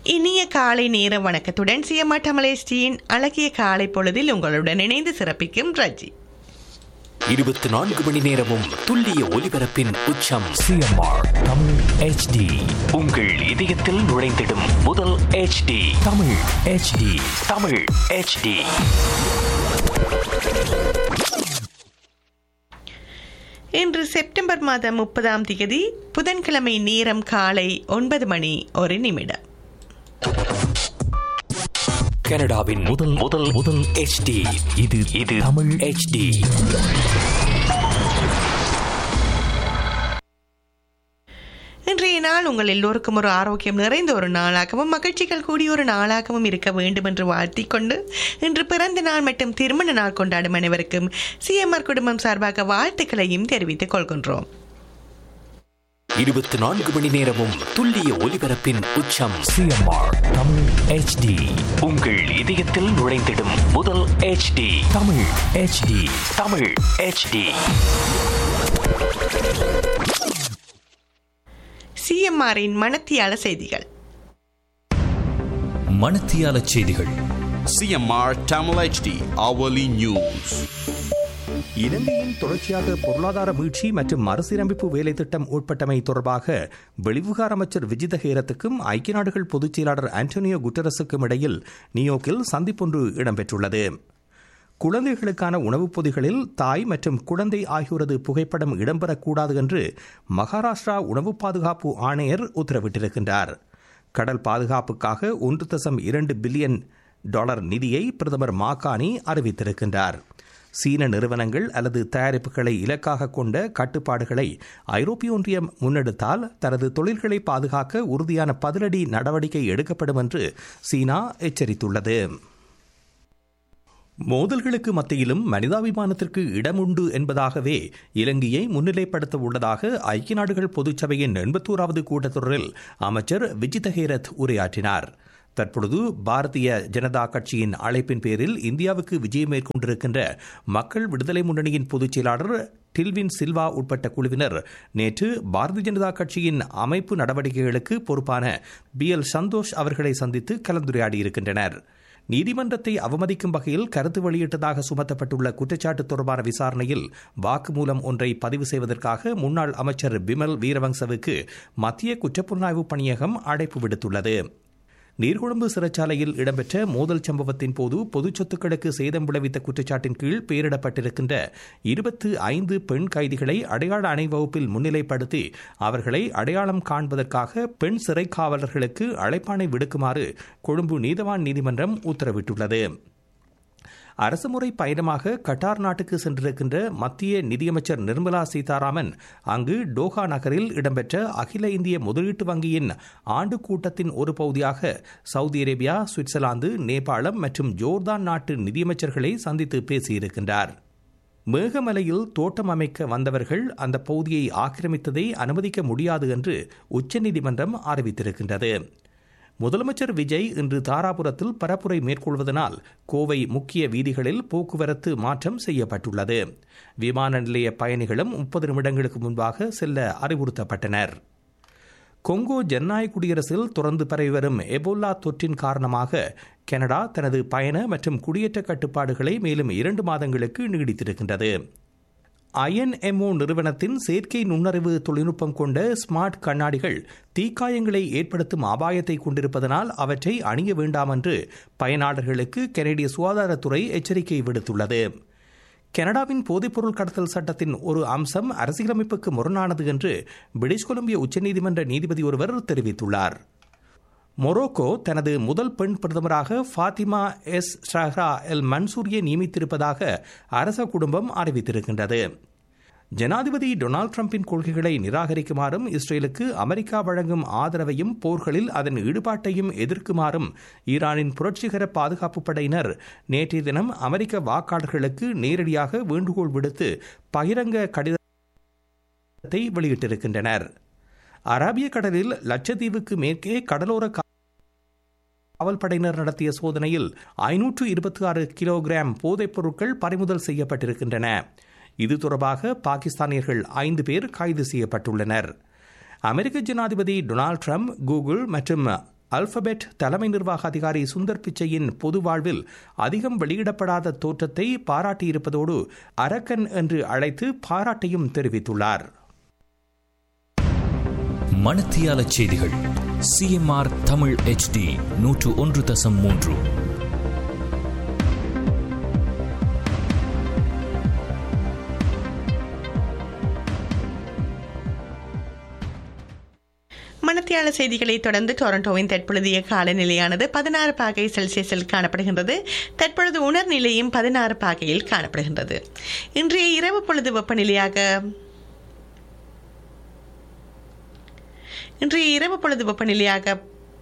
இனிய காலை நேர வணக்கத்துடன் சிஎம்ஆ டமலேஸ்டியின் அழகிய காலை பொழுதில் உங்களுடன் இணைந்து சிறப்பிக்கும் ரஜி இருபத்தி நான்கு மணி நேரமும் துல்லிய ஒலிபரப்பின் உச்சம் சிஎம்ஆர் தமிழ் ஹெச்டி உங்கள் இதயத்தில் நுழைந்திடும் முதல் HD Tamil HD Tamil HD இன்று செப்டம்பர் மாதம் முப்பதாம் தேதி புதன்கிழமை நேரம் காலை ஒன்பது மணி ஒரு நிமிடம் கனடாவின் முதல் முதல் முதல் HD இது இது தமிழ் HD இன்றைய நாள் உங்கள் எல்லோருக்கும் ஒரு ஆரோக்கியம் நிறைந்த ஒரு நாளாகவும் மகிழ்ச்சிகள் கூடிய ஒரு நாளாகவும் இருக்க வேண்டும் என்று வாழ்த்திக் கொண்டு இன்று பிறந்த நாள் மற்றும் திருமண நாள் கொண்டாடும் அனைவருக்கும் சிஎம்ஆர் குடும்பம் சார்பாக வாழ்த்துக்களையும் தெரிவித்துக் கொள்கின்றோம் இருபத்தி நான்கு மணி நேரமும் துல்லிய ஒலிபரப்பின் உச்சம் சிஎம்ஆர் தமிழ் ஹெச்டி உங்கள் இதயத்தில் நுழைந்திடும் முதல் HD Tamil HD Tamil HD சிஎம்ஆரின் மனத்தியால செய்திகள் மணத்தியால செய்திகள் CMR Tamil HD hourly news. இலங்கையின் தொடர்ச்சியாக பொருளாதார வீழ்ச்சி மற்றும் மறுசீரமைப்பு வேலை திட்டம் உட்பட்டமை தொடர்பாக வெளிவிகார அமைச்சர் விஜித ஹேரத்துக்கும் ஐக்கிய நாடுகள் பொதுச் செயலாளர் ஆண்டோனியோ குட்டரஸுக்கும் இடையில் நியோக்கில் சந்திப்பொன்று இடம்பெற்றுள்ளது குழந்தைகளுக்கான உணவுப் பொதிகளில் தாய் மற்றும் குழந்தை ஆகியோரது புகைப்படம் இடம்பெறக்கூடாது என்று மகாராஷ்டிரா உணவு பாதுகாப்பு ஆணையர் உத்தரவிட்டிருக்கின்றார் கடல் பாதுகாப்புக்காக ஒன்று தசம் இரண்டு பில்லியன் டாலர் நிதியை பிரதமர் மாகாணி அறிவித்திருக்கின்றார் சீன நிறுவனங்கள் அல்லது தயாரிப்புகளை இலக்காக கொண்ட கட்டுப்பாடுகளை ஐரோப்பிய ஒன்றியம் முன்னெடுத்தால் தனது தொழில்களை பாதுகாக்க உறுதியான பதிலடி நடவடிக்கை எடுக்கப்படும் என்று சீனா எச்சரித்துள்ளது மோதல்களுக்கு மத்தியிலும் மனிதாபிமானத்திற்கு இடம் உண்டு என்பதாகவே இலங்கையை முன்னிலைப்படுத்த உள்ளதாக ஐக்கிய நாடுகள் பொதுச்சபையின் எண்பத்தோராவது கூட்டத்தொடரில் அமைச்சர் விஜித ஹேரத் உரையாற்றினார் தற்பொழுது பாரதிய ஜனதா கட்சியின் அழைப்பின் பேரில் இந்தியாவுக்கு விஜயம் மேற்கொண்டிருக்கின்ற மக்கள் விடுதலை முன்னணியின் பொதுச் செயலாளர் டில்வின் சில்வா உட்பட்ட குழுவினர் நேற்று பாரதிய ஜனதா கட்சியின் அமைப்பு நடவடிக்கைகளுக்கு பொறுப்பான பி எல் சந்தோஷ் அவர்களை சந்தித்து கலந்துரையாடியிருக்கின்றனர் நீதிமன்றத்தை அவமதிக்கும் வகையில் கருத்து வெளியிட்டதாக சுமத்தப்பட்டுள்ள குற்றச்சாட்டு தொடர்பான விசாரணையில் வாக்குமூலம் ஒன்றை பதிவு செய்வதற்காக முன்னாள் அமைச்சர் பிமல் வீரவங்சவுக்கு மத்திய குற்றப்புலனாய்வு பணியகம் அழைப்பு விடுத்துள்ளது நீர்கொழும்பு சிறைச்சாலையில் இடம்பெற்ற மோதல் சம்பவத்தின் போது பொது சொத்துக்களுக்கு சேதம் விளைவித்த குற்றச்சாட்டின் கீழ் பெயரிடப்பட்டிருக்கின்ற இருபத்து ஐந்து பெண் கைதிகளை அடையாள அணிவகுப்பில் முன்னிலைப்படுத்தி அவர்களை அடையாளம் காண்பதற்காக பெண் சிறை காவலர்களுக்கு அழைப்பாணை விடுக்குமாறு கொழும்பு நீதவான் நீதிமன்றம் உத்தரவிட்டுள்ளது அரசுமுறை பயணமாக கட்டார் நாட்டுக்கு சென்றிருக்கின்ற மத்திய நிதியமைச்சர் நிர்மலா சீதாராமன் அங்கு டோஹா நகரில் இடம்பெற்ற அகில இந்திய முதலீட்டு வங்கியின் ஆண்டு கூட்டத்தின் ஒரு பகுதியாக சவுதி அரேபியா சுவிட்சர்லாந்து நேபாளம் மற்றும் ஜோர்தான் நாட்டு நிதியமைச்சர்களை சந்தித்து பேசியிருக்கின்றார் மேகமலையில் தோட்டம் அமைக்க வந்தவர்கள் அந்த பகுதியை ஆக்கிரமித்ததை அனுமதிக்க முடியாது என்று உச்சநீதிமன்றம் அறிவித்திருக்கின்றது முதலமைச்சர் விஜய் இன்று தாராபுரத்தில் பரப்புரை மேற்கொள்வதனால் கோவை முக்கிய வீதிகளில் போக்குவரத்து மாற்றம் செய்யப்பட்டுள்ளது விமான நிலைய பயணிகளும் முப்பது நிமிடங்களுக்கு முன்பாக செல்ல அறிவுறுத்தப்பட்டனர் கொங்கோ ஜனநாயக குடியரசில் தொடர்ந்து பரவி வரும் எபோலா தொற்றின் காரணமாக கனடா தனது பயண மற்றும் குடியேற்ற கட்டுப்பாடுகளை மேலும் இரண்டு மாதங்களுக்கு நீடித்திருக்கின்றது ஐஎன்எம்ஓ நிறுவனத்தின் செயற்கை நுண்ணறிவு தொழில்நுட்பம் கொண்ட ஸ்மார்ட் கண்ணாடிகள் தீக்காயங்களை ஏற்படுத்தும் அபாயத்தை கொண்டிருப்பதனால் அவற்றை அணிய வேண்டாம் என்று பயனாளர்களுக்கு கனடிய சுகாதாரத்துறை எச்சரிக்கை விடுத்துள்ளது கனடாவின் போதைப்பொருள் கடத்தல் சட்டத்தின் ஒரு அம்சம் அரசியலமைப்புக்கு முரணானது என்று பிரிட்டிஷ் கொலம்பியா உச்சநீதிமன்ற நீதிபதி ஒருவர் தெரிவித்துள்ளார் மொரோக்கோ தனது முதல் பெண் பிரதமராக ஃபாத்திமா எஸ் ஷஹ்ரா எல் மன்சூரியை நியமித்திருப்பதாக அரச குடும்பம் அறிவித்திருக்கின்றது ஜனாதிபதி டொனால்டு டிரம்பின் கொள்கைகளை நிராகரிக்குமாறும் இஸ்ரேலுக்கு அமெரிக்கா வழங்கும் ஆதரவையும் போர்களில் அதன் ஈடுபாட்டையும் எதிர்க்குமாறும் ஈரானின் புரட்சிகர பாதுகாப்பு படையினர் நேற்றைய தினம் அமெரிக்க வாக்காளர்களுக்கு நேரடியாக வேண்டுகோள் விடுத்து பகிரங்க கடிதத்தை வெளியிட்டிருக்கின்றனர் அரபிய கடலில் லட்சத்தீவுக்கு மேற்கே கடலோர காவல் படையினர் நடத்திய சோதனையில் ஐநூற்று இருபத்தி ஆறு கிலோகிராம் போதைப் பொருட்கள் பறிமுதல் செய்யப்பட்டிருக்கின்றன இது தொடர்பாக பாகிஸ்தானியர்கள் ஐந்து பேர் கைது செய்யப்பட்டுள்ளனர் அமெரிக்க ஜனாதிபதி டொனால்டு ட்ரம்ப் கூகுள் மற்றும் அல்பபெட் தலைமை நிர்வாக அதிகாரி சுந்தர் பிச்சையின் பொது வாழ்வில் அதிகம் வெளியிடப்படாத தோற்றத்தை பாராட்டியிருப்பதோடு அரக்கன் என்று அழைத்து பாராட்டையும் தெரிவித்துள்ளார் மணத்தியால செய்திகள் சிஎம்ஆர் தமிழ் ஹெச்டி நூற்று ஒன்று தசம் மூன்று மணத்தியாள செய்திகளை தொடர்ந்து டொரண்டோவின் தற்பொழுதைய காலநிலையானது பதினாறு பாகை செல்சியஸில் காணப்படுகின்றது தற்பொழுது உணர்நிலையும் பதினாறு பாகையில் காணப்படுகின்றது இன்றைய இரவு பொழுது வெப்பநிலையாக இன்றைய இரவு பொழுது வெப்பநிலையாக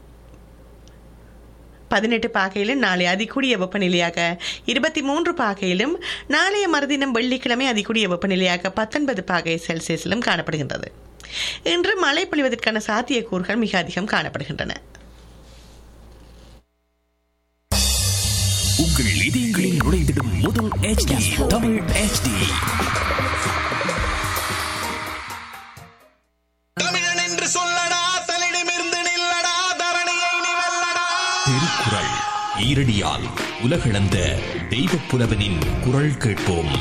பதினெட்டு பாகையிலும் நாளை அதிகூடிய வெப்பநிலையாக இருபத்தி மூன்று பாகையிலும் நாளைய மறுதினம் வெள்ளிக்கிழமை அதிகூடிய வெப்பநிலையாக பத்தொன்பது பாகை செல்சியஸிலும் காணப்படுகின்றது இன்று மழை பொழிவதற்கான சாத்தியக்கூறுகள் மிக அதிகம் காணப்படுகின்றன உங்கள் இதயங்களில் நுழைந்திடும் முதல் HD தமிழ் HD தமிழன் என்று சொல்லடா தலிடமிருந்து நில்லடா தரணியை நீ வெல்லடா திருக்குறள் ஈரடியால் உலகளந்த தெய்வப் புலவனின் குரல் கேட்போம்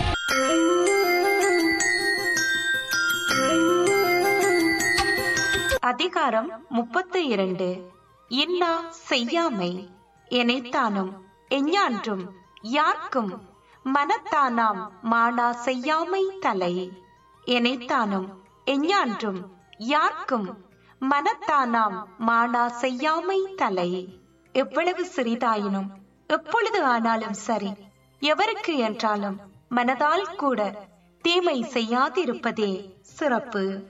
அதிகாரம் முப்பத்து இரண்டு இன்னா செய்யாமை எனைத்தானும் எஞ்ஞான்றும் யார்க்கும் மனத்தானாம் மானா செய்யாமை தலை எனைத்தானும் எஞ்ஞான்றும் யார்க்கும் மனத்தானாம் மானா செய்யாமை தலை எவ்வளவு சிறிதாயினும் எப்பொழுது ஆனாலும் சரி எவருக்கு என்றாலும் மனதால் கூட தீமை செய்யாதிருப்பதே சிறப்பு